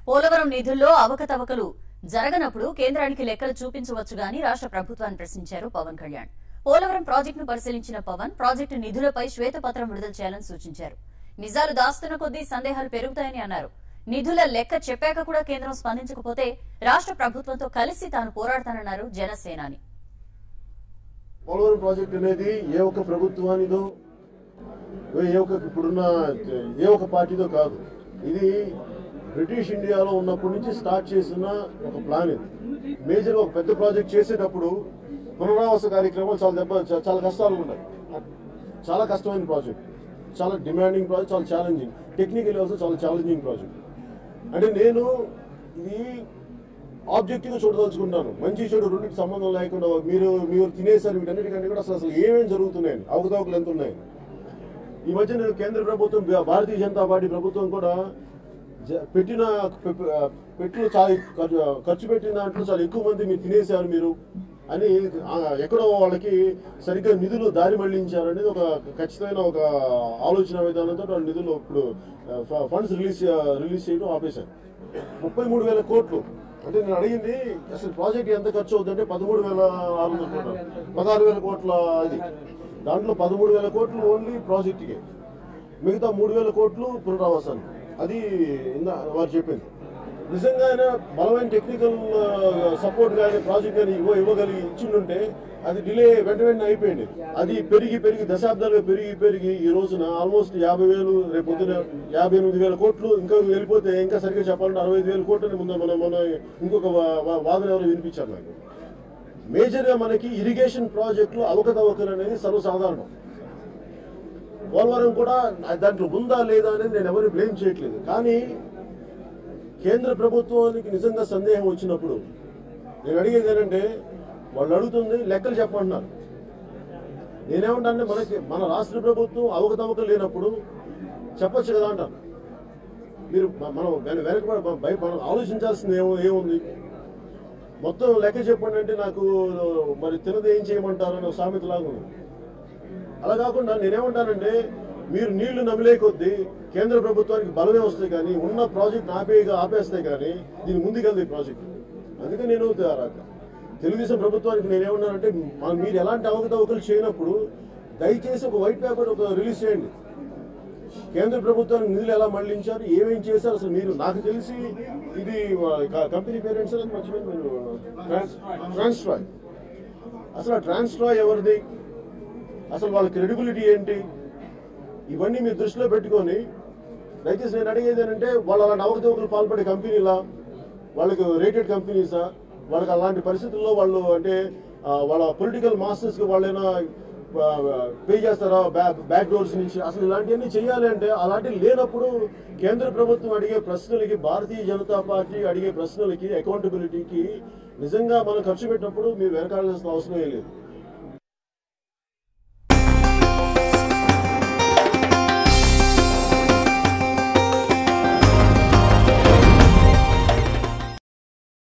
పోలవరం నిధుల్లో అవకతవకలు జరగనప్పుడు కేంద్రానికి లెక్కలు చూపించవచ్చు గాని రాష్ట్ర ప్రభుత్వాన్ని ప్రశ్నించారు పవన్ కళ్యాణ్ పోలవరం ప్రాజెక్టును పరిశీలించిన పవన్ ప్రాజెక్టు నిధులపై శ్వేతపత్రం విడుదల చేయాలని సూచించారు నిజాలు దాస్తున్న కొద్దీ సందేహాలు పెరుగుతాయని అన్నారు నిధుల లెక్క చెప్పాక కూడా కేంద్రం స్పందించకపోతే రాష్ట్ర ప్రభుత్వంతో కలిసి తాను పోరాడతానన్నారు జనసేనాని పోలవరం ప్రాజెక్ట్ అనేది ఏ ఒక్క ప్రభుత్వానిదో ఏ ఒక్క ఇప్పుడున్న ఏ ఒక్క పార్టీదో కాదు ఇది బ్రిటిష్ ఇండియాలో ఉన్నప్పటి నుంచి స్టార్ట్ చేసిన ఒక ప్లాన్ ఇది మేజర్ ఒక పెద్ద ప్రాజెక్ట్ చేసేటప్పుడు పునరావాస కార్యక్రమాలు చాలా దెబ్బ చా- చాలా కష్టాలు ఉంటాయి చాలా కష్టమైన ప్రాజెక్ట్ చాలా డిమాండింగ్ ప్రాజెక్ట్ చాలా ఛాలెంజింగ్ టెక్నికల్ ఆల్సో చాలా ఛాలెంజింగ్ ప్రాజెక్ట్ అంటే నేను ఇది ఆబ్జెక్టివ్ గా చూడదలుచుకుంటాను మంచి చెడు రెండింటి సంబంధం లేకుండా మీరు మీరు తినేసారు వీటన్నిటికంటే కూడా అసలు అసలు ఏమేమి జరుగుతున్నాయని అవకతవకలు ఎంత ఉన్నాయి ఈ మధ్య నేను కేంద్ర ప్రభుత్వం భా- భారతీయ జనతా పార్టీ ప్రభుత్వం కూడా జ- పెట్టిన పె- పె- పెట్టులు చాలా ఖర్చు ఖర్చు పెట్టిన దాంట్లో చాలా ఎక్కువ మంది మీరు తినేశారు మీరు అని ఆ, ఎక్కడో వాళ్ళకి సరిగ్గా నిధులు దారి మళ్లించారనేది ఒక ఖచ్చితమైన ఒక ఆలోచన విధానంతో వాళ్ళ నిధులు ఇప్పుడు ఫండ్స్ రిలీజ్ రిలీజ్ చేయడం ఆపేశారు ముప్పై మూడు వేల కోట్లు అంటే నేను అడిగింది అసలు ప్రాజెక్ట్ ఎంత ఖర్చు అవుతుందంటే పదమూడు వేల ఆరు వందల కోట్లు పదహారు వేల కోట్ల ఇది దాంట్లో పదమూడు వేల కోట్లు ఓన్లీ ప్రాజెక్ట్కి మిగతా మూడు వేల కోట్లు పునరావాసానికి అది ఇందా వారు చెప్పింది నిజంగా ఆయన బలమైన టెక్నికల్ సపోర్ట్ కానీ ప్రాజెక్ట్ కానీ ఇవ్వ ఇవ్వగలిగి ఇచ్చిండుంటే అది డిలే వెంట వెంటనే అయిపోయింది అది పెరిగి పెరిగి దశాబ్దాలుగా పెరిగి పెరిగి ఈ రోజున ఆల్మోస్ట్ యాభై వేలు రేపు పొద్దున యాభై ఎనిమిది వేల కోట్లు ఇంకా వెళ్ళిపోతే ఇంకా సరిగ్గా చెప్పాలంటే అరవై ఐదు వేల కోట్లు ముందు మన మన ఇంకొక వా- వా- వాదన ఎవరు వినిపించారు నాకు మేజర్ గా మనకి ఇరిగేషన్ ప్రాజెక్టులు అవకతవకలు అనేది సర్వసాధారణం పోలవరం కూడా దాంట్లో ఉందా లేదా అనేది నేను ఎవరిని బ్లేమ్ చేయట్లేదు కానీ కేంద్ర ప్రభుత్వానికి నిజంగా సందేహం వచ్చినప్పుడు నేను అడిగేది ఏంటంటే వాళ్ళు అడుగుతుంది లెక్కలు చెప్పమంటున్నారు నేనేమంటానంటే మనకి మన రాష్ట్ర ప్రభుత్వం అవకతవకలు లేనప్పుడు చెప్పొచ్చు కదా అంటాను మీరు మ- మనం వెన- వెనకబడి భయ మనం ఆలోచించాల్సింది ఏమో ఏముంది మొత్తం లెక్క చెప్పండి అంటే నాకు మరి తినది ఏం చేయమంటారు అనే సామెత లాగా ఉంది అలా కాకుండా నేనేమంటానంటే మీరు నీళ్లు నమిలే కొద్దీ కేంద్ర ప్రభుత్వానికి బలమే వస్తాయి కానీ ఉన్న ప్రాజెక్ట్ ఆపేగా ఆపేస్తాయి కానీ దీని ముందుకెళ్తాయి ప్రాజెక్ట్ అందుకే నేను త- తెలుగుదేశం ప్రభుత్వానికి నేనేమన్నానంటే మన- మీరు ఎలాంటి అవకతవకలు చేయనప్పుడు దయచేసి ఒక వైట్ పేపర్ ఒక రిలీజ్ చేయండి కేంద్ర ప్రభుత్వానికి నిధులు ఎలా మళ్లించారు ఏమేం చేశారు అసలు మీరు నాకు తెలిసి ఇది క- కంపెనీ పేరెంట్స్ అని మర్చిపోయింది మీరు ట్రాన్స్- ట్రాన్స్ట్రాయ్ అసలు ఆ ట్రాన్స్ట్రాయ్ ఎవరిది అసలు వాళ్ళ క్రెడిబిలిటీ ఏంటి ఇవన్నీ మీరు దృష్టిలో పెట్టుకొని దయచేసి నేను అడిగేది ఏంటంటే వాళ్ళు అలాంటి అవకతవకలు పాల్పడే కంపెనీలా వాళ్ళకి రేటెడ్ కంపెనీసా వాళ్ళకి అలాంటి పరిస్థితుల్లో వాళ్ళు అంటే ఆ, వాళ్ళ పొలిటికల్ మాస్టర్స్ కి వాళ్ళైనా పే చేస్తారా బ్యాక్ డోర్స్ నుంచి అసలు ఇలాంటివన్నీ చేయాలి అంటే అలాంటివి లేనప్పుడు కేంద్ర ప్రభుత్వం అడిగే ప్రశ్నలకి భారతీయ జనతా పార్టీ అడిగే ప్రశ్నలకి అకౌంటబిలిటీకి నిజంగా మనం ఖర్చు పెట్టినప్పుడు మీరు వెనకాడాల్సిన అవసరమే లేదు